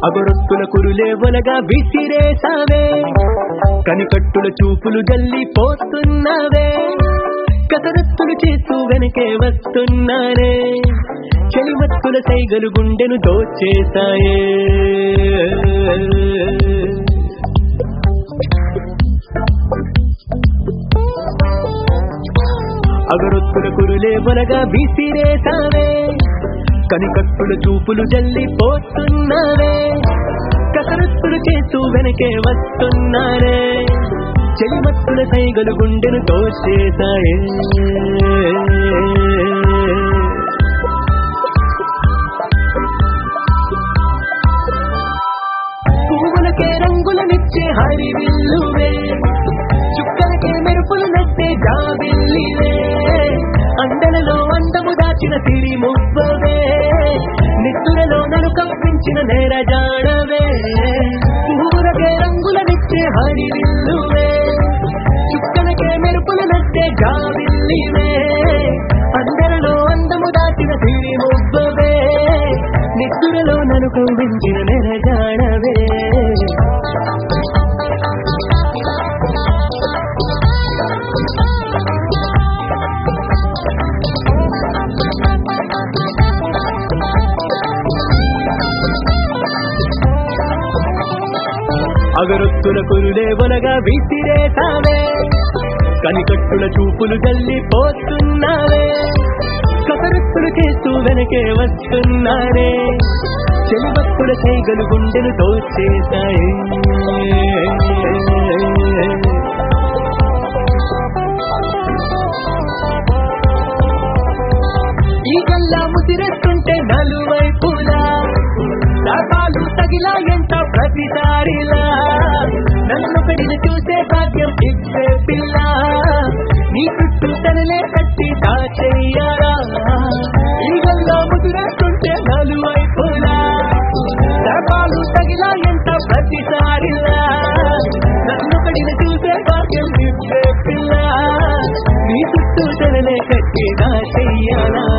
అగరొత్తుల కురులే ఒలగా విసిరేసావే కనికట్టుల చూపులు జల్లి పోతున్నావే కసరత్తులు చేస్తూ వెనకే వస్తున్నారే చెలిమత్తుల సైగలు గుండెను దోచేశాయే అగరొత్తుల కురులే ఒలగా విసిరేసావే కనికట్టుల చూపులు జల్లి పోతున్నారే కసరత్తులు చేస్తూ వెనకే వస్తున్నారే చెలిమత్తుల సైగలు గుండెను తోచేశాయే పువ్వులకే రంగులనిచ్చే హరివిల్లువే చుక్కలకే మెరుపులు నట్టే జాబిల్లివే అండలలో అందము దాచిన సిరి మువ్వవే నిత్తులలో నలు కప్పించిన నేరజాడవే పువ్వులకే రంగులనిచ్చే హరివిల్లువే చుక్కలకే మెరుపులు నట్టే జాబిల్లివే అందరిలో అందము దాచిన సిరి మువ్వవే నిద్దురలో నన్ను కవ్వించిన నెరజాడవే అగరొత్తుల కురులే ఒలగా విసిరేసావే కనికట్టుల చూపులు జల్లి పోతున్నావే కసరత్తులు చేస్తూ వెనకే వస్తున్నారే చెలిబత్తుల సైగలు గుండెలు దోచేశాయి ఈ కల్లా ముసిరేస్తుంటే నలువైపులా దాపాలు తగిలా ఎంత ప్రతిసారిలా నన్ను పెడిని చూసే భాగ్యం ఇచ్చే పిల్ల నీ చుట్టూ తనలే కట్టి దాచెయ్యారా ఈ గల్లా ముసిరేస్తుంటే నలువైపులా దాపాలు తగిలా ఎంత ప్రతిసారిలా నన్ను పెడిని చూసే భాగ్యం ఇచ్చే పిల్ల నీ చుట్టూ తనలే కట్టి దాచెయ్యారా